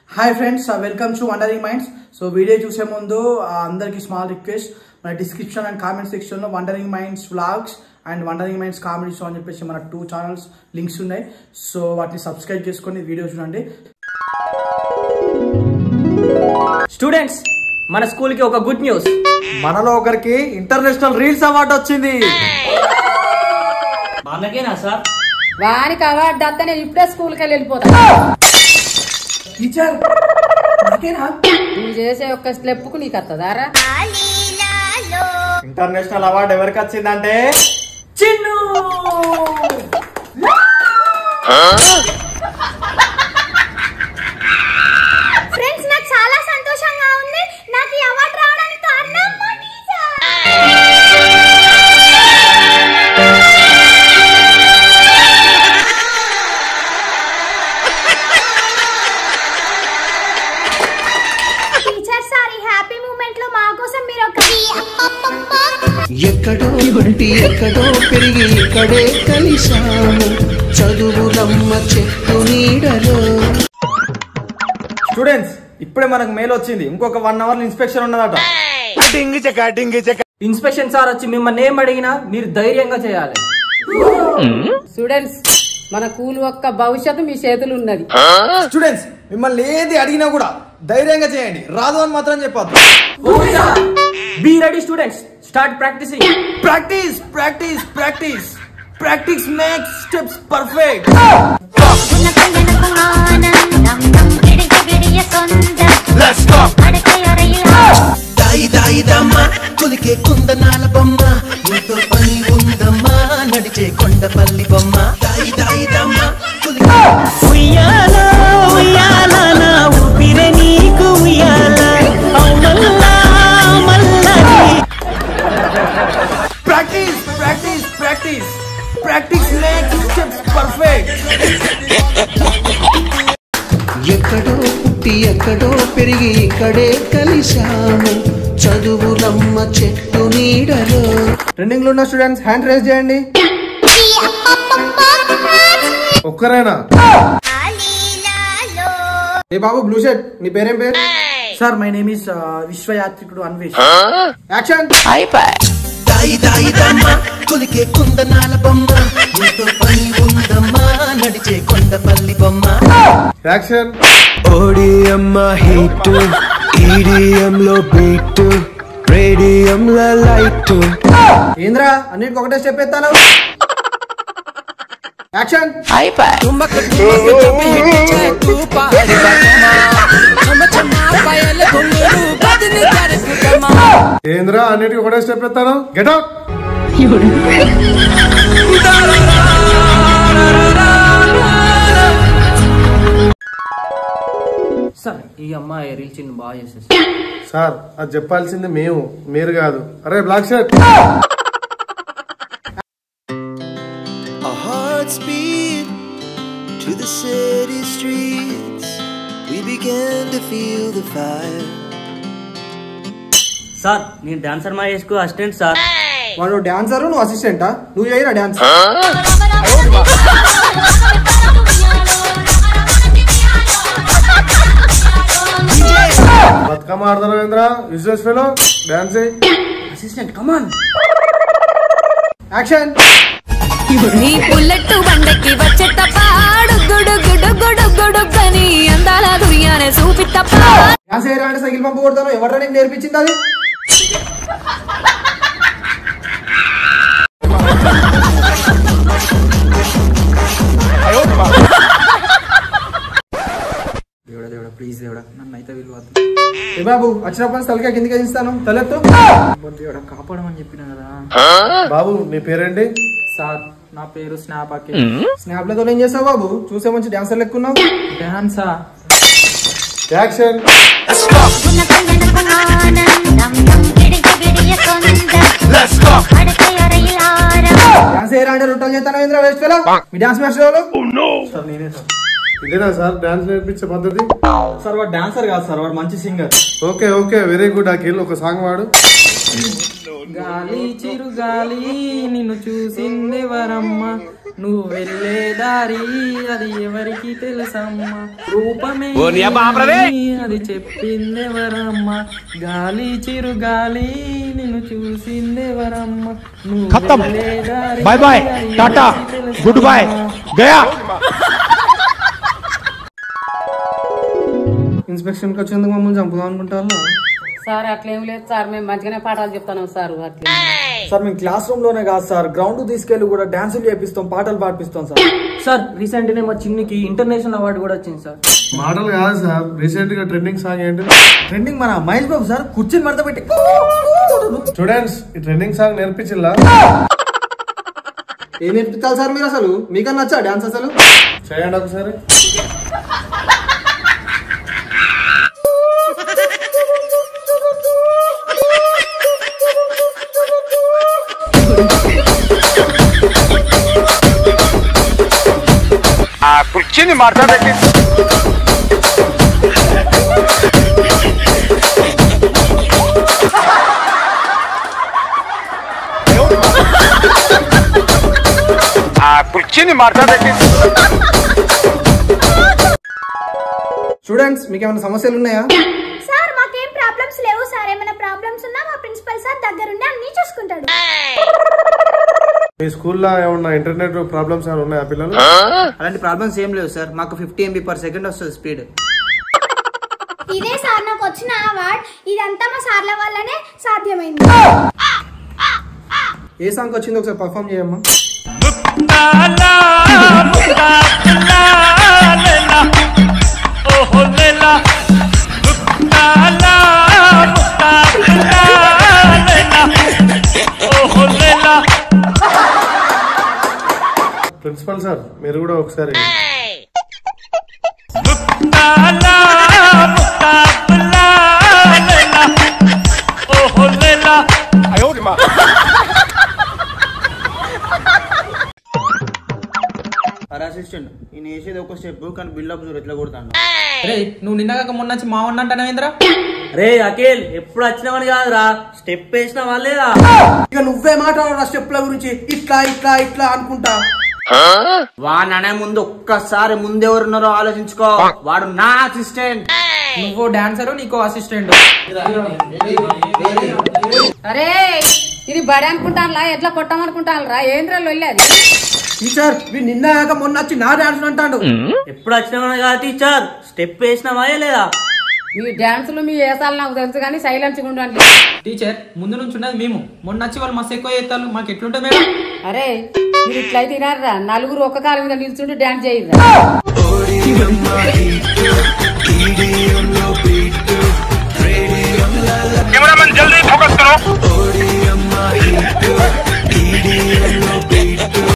Hi friends welcome to wandering minds so video చూసే ముందు ఆ, అందరికీ స్మాల్ రిక్వెస్ట్ మన డిస్క్రిప్షన్ అండ్ కామెంట్ సెక్షన్ లో wandering minds vlogs and wandering minds comedy show అని చెప్పేసి మన టూ ఛానల్స్ లింక్స్ ఉన్నాయి సో వాటిని సబ్స్క్రైబ్ చేసుకొని వీడియో చూడండి స్టూడెంట్స్ మన స్కూల్ కి ఒక గుడ్ న్యూస్ మనలో ఒకరికి ఇంటర్నేషనల్ రీల్స్ అవార్డు వచ్చింది మనకేనా సార్ వానికి అవార్డు అత్త నేను ఇప్పుడే స్కూల్కి వెళ్ళి వెళ్ళిపోతా టీచర్ నాకేనా నువ్వు చేసే ఒక్క స్టెప్ కు నీకు వస్తుందారా ఇంటర్నేషనల్ అవార్డు ఎవరికి వచ్చిందంటే చిన్ను ఫ్రెండ్స్ నాకు చాలా సంతోషంగా ఉంది నాకు ఈ అవార్డు రావడానికి కారణం మా టీచర్ టీచర్ సార్ ఈ హ్యాపీ మూమెంట్ లో మా కోసం మీరు ఒక ఎక్కడో పుట్టి ఎక్కడో పెరిగి ఇక్కడే కలిశాము చదువులమ్మ చెట్టు నీడలో స్టూడెంట్స్ ఇప్పుడే మనకు మెయిల్ వచ్చింది ఇంకొక వన్ అవర్ ఇన్స్పెక్షన్ ఉన్నదట ఇన్స్పెక్షన్ సార్ వచ్చి మిమ్మల్ని ఏం అడిగినా మీరు ధైర్యంగా చేయాలి స్టూడెంట్స్ మన కూలు ఒక్క భవిష్యత్తు మీ చేతులు ఉన్నది స్టూడెంట్స్ మిమ్మల్ని ఏది అడిగినా కూడా ధైర్యంగా చేయండి రాదు అని మాత్రం చెప్పొద్దు be ready students start practising practice practice practice practice makes steps perfect దాయి దాయి దమ్మ కొలికే కుందనాల బొమ్మ నీతో పని ఉందమ్మా నడిచే కొండపల్లి బొమ్మ దాయి దాయి దమ్మ కొలికే ఉయ్యాల ఉయ్యాల నా ఊపిరే నీకు ఉయ్యాల అవునల్లా మల్లని practice practice practice practice makes steps perfect ఎక్కడో పుట్టి ఎక్కడో పెరిగి ఇక్కడే కలిశాము చదువులమ్మ చెట్టు నీడలో ట్రెండింగ్ లో ఉన్న స్టూడెంట్స్ హ్యాండ్ రేస్ చేయండి ఒక్కరేనా ఏ బాబు బ్లూ షర్ట్ నీ పేరేం పేరు సార్ మై నేమ్ ఇస్ విశ్వయాత్రికుడు అన్వేష్ యాక్షన్ దాయి దాయి దమ్మ కొలికే కుందనాల బొమ్మ నీతో పని ఉందమ్మా నడిచే కొండపల్లి బొమ్మ యాక్షన్ ఓడియమ్మ హిట్ ఈడియం లో బీట్ రేడియం లో లైట్ ఏంద్రా అన్నిటికి ఒకటే స్టెప్ ఎత్తాను యాక్షన్ ఏంద్రా అన్నిటికి ఒకటే స్టెప్ ఎత్తాను గెట్ అవుట్ సార్ ఈ అమ్మాయి రీల్ చిన్ను బాగా చేసేసి సార్ అది చెప్పాల్సింది మేము మీరు కాదు అరే black shirt Our hearts beat to the city streets. We began to feel the fire. సార్ నేను డాన్సర్ మా చేసుకో అసిస్టెంట్ సార్ వాడు డాన్సర్ నువ్వు అసిస్టెంటా నువ్వు చేయరా డాన్స్ బతుకమ్మ ఆడతారు ఏంద్రా యూజెస్ fellow dance assistant come on action నీ బుల్లెట్ బండకి వచ్చే తప్ప గుడు గుడు గుడు గుడు గని అందాల దుర్యానే చూపి తప్ప డాన్స్ చేయరా అంటే సైకిల్ పంపు కొడతాను ఎవరా నీకు నేర్పించింది అది దేవుడా దేవుడా ప్లీజ్ దేవుడా నన్ను అయితే విలువద్దు ఏ బాబు వచ్చినప్పటి నుంచి తలకాయ కిందకి దిస్తాను తలెత్తు దేవుడా కాపాడమని చెప్పిన కదా బాబు నీ పేరేంటి సార్ నా పేరు స్నాప్ అకి స్నాప్ లతో ఏం చేస్తావు బాబు చూసే మంచి డాన్సర్ లెక్కున్నావు డాన్సా యాక్షన్ డాన్స్ చేయరా అంటే రొట్టెలు చేస్తాను ఏంద్రా వేస్ట్ ఫెలో మీ డాన్స్ మాస్టర్ వాళ్ళు సార్ నేనే సార్ ఇదేనా సార్ డాన్స్ నేర్పించే పద్ధతి సార్ వాడు డాన్సర్ కాదు సార్ వాడు మంచి singer okay okay very good Akhil ఒక సాంగ్ వాడు గాలి చిరుగాలి నిన్ను చూసిందెవరమ్మ నువ్వు వెళ్ళే దారి అది ఎవరికి తెలుసమ్మా రూపమే అది చెప్పిందెవరమ్మ గాలి చిరుగాలి నిన్ను చూసిందెవరమ్మ నువ్వు వెళ్ళే దారి బాయ్ బాయ్ అది టాటా ఎవరికి తెలుసమ్మా? గుడ్ బాయ్ గయా ఇన్స్పెక్షన్ కి వచ్చేందుకు మమ్మల్ని చంపుదాం అనుకుంటారు సార్ అట్లేం లేదు సార్ మేము మంచిగానే పాఠాలు చెప్తాను సార్ అట్లే సార్ మేము క్లాస్ రూమ్ లోనే కాదు సార్ గ్రౌండ్ తీసుకెళ్లి కూడా డాన్సులు చేపిస్తాం పాటలు పాడిపిస్తాం సార్ సార్ రీసెంట్గా మా చిన్నికి ఇంటర్నేషనల్ అవార్డు కూడా వచ్చింది సార్ మాటలు కాదు సార్ రీసెంట్ గా ట్రెండింగ్ సాంగ్ ఏంటి ట్రెండింగ్ మన మహేష్ బాబు సార్ కుర్చీని మడత పెట్టి స్టూడెంట్స్ ఈ ట్రెండింగ్ సాంగ్ నేర్పించిల్లా ఏం నేర్పించాలి సార్ మీరు అసలు మీకన్నా నచ్చా డాన్స్ అసలు చేయండి ఒకసారి ఆ కుర్చీని మార్చా పెట్టి ఆ కుర్చీని మార్చా పెట్టి స్టూడెంట్స్ మీకు ఏమైనా సమస్యలు ఉన్నాయా సార్ మాకేం ప్రాబ్లమ్స్ లేవు సార్ ఏమైనా ప్రాబ్లమ్స్ ఉన్నా మా ప్రిన్సిపల్ సార్ దగ్గరుండి అన్ని చూసుకుంటాడు మీ స్కూల్లో ఏమన్నా ఇంటర్నెట్ ప్రాబ్లమ్స్ ఏమైనా ఉన్నాయా పిల్లలు అలాంటి ప్రాబ్లమ్స్ ఏం లేవు సార్ మాకు ఫిఫ్టీ ఎంబీ పర్ సెకండ్ వస్తుంది స్పీడ్ ఇదే సార్ నాకు వచ్చిన అవార్డ్ ఇదంతా మా సార్ల వల్లనే సాధ్యమైంది ఏ సాంగ్ వచ్చిందో ఒకసారి పర్ఫామ్ చేయమ్మా ప్రిన్సిపల్ సార్ మీరు కూడా ఒకసారి అసిస్టెంట్ ఈయన వేసేది ఒక స్టెప్ కానీ బిల్డప్ చూడు ఎట్లా కొడతాను రే నువ్వు నిన్నగాక మొన్న వచ్చి మా అంటానేంద్రా రే అఖిల్ ఎప్పుడు వచ్చినావని కాదురా స్టెప్ వేసినావా లేదా ఇక నువ్వే మాట్లాడరా స్టెప్ల గురించి ఇట్లా ఇట్లా ఇట్లా అనుకుంటా వాడు అనే ముందు ఒక్కసారి ముందెవరున్నారో ఆలోచించుకో వాడు నా అసిస్టెంట్ నువ్వు డాన్సరు నీకో అసిస్టెంట్ అరే ఇది బడి అనుకుంటానులా ఎట్లా కొట్టామనుకుంటాను రా ఏంద్రా లొల్లి అది టీచర్ వీడు నిన్న కాక మొన్న వచ్చి నా డాన్స్ అంటాడు ఎప్పుడు వచ్చినావని కాదు టీచర్ స్టెప్ వేసినావా లేదా మీ డాన్సులు మీ వేసాలు నాకు తెలుసు కానీ సైలెన్స్ ఉండండి టీచర్ ముందు నుంచి ఉన్నది మేము మొన్న వచ్చి వాళ్ళు మస్తు ఎక్కువ చేస్తారు మాకు ఎట్లుంటుంది మేడం అరే మీరు ఇట్లయితే తినారా నలుగురు ఒక్క కాలు మీద నిల్చుండి డాన్స్ చేయరా కెమెరామెన్ జల్దీ ఫోకస్ కరో